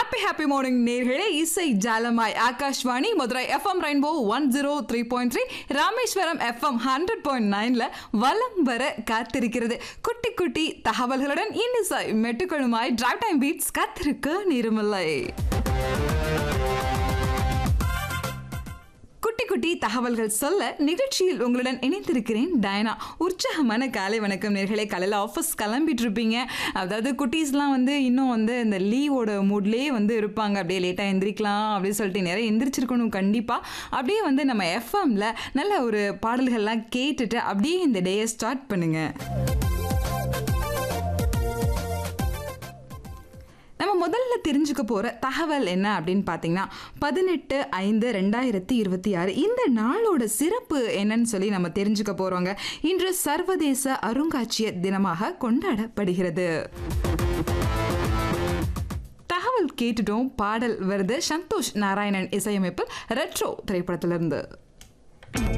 happy happy morning நேர்களே இசை ஜாலமாய் Akashvani Madurai FM rainbow one zero three point three Rameswaram FM hundred point நைன்ல வலம் வர காத்திருக்கிறது குட்டி குட்டி தகவல்களுடன் இன்னிசை மெட்டுக்களுமாய் டிரைவ் டைம் பீட்ஸ் காத்திருக்க நேரமில்லை குட்டி குட்டி தகவல்கள் சொல்ல நிகழ்ச்சியில் உங்களுடன் இணைந்திருக்கிறேன் டயனா உற்சாகமான காலை வணக்கம் நேர்களே காலையில் ஆஃபீஸ் கிளம்பிட்டு இருப்பீங்க அதாவது குட்டீஸ்லாம் வந்து இன்னும் வந்து இந்த லீவோட மூட்லேயே வந்து இருப்பாங்க அப்படியே லேட்டாக எந்திரிக்கலாம் அப்படின்னு சொல்லிட்டு நிறைய எந்திரிச்சிருக்கணும் கண்டிப்பாக அப்படியே வந்து நம்ம எஃப்எம்ல நல்ல ஒரு பாடல்கள்லாம் கேட்டுட்டு அப்படியே இந்த டேயை ஸ்டார்ட் பண்ணுங்க நம்ம முதல்ல தெரிஞ்சுக்க போகிற தகவல் என்ன அப்படின்னு பார்த்தீங்கன்னா பதினெட்டு ஐந்து ரெண்டாயிரத்தி இருபத்தி ஆறு இந்த நாளோட சிறப்பு என்னன்னு சொல்லி நம்ம தெரிஞ்சுக்க போகிறோங்க இன்று சர்வதேச அருங்காட்சிய தினமாக கொண்டாடப்படுகிறது தகவல் கேட்டுட்டோம் பாடல் வருது சந்தோஷ் நாராயணன் இசையமைப்பில் ரெட்ரோ திரைப்படத்திலிருந்து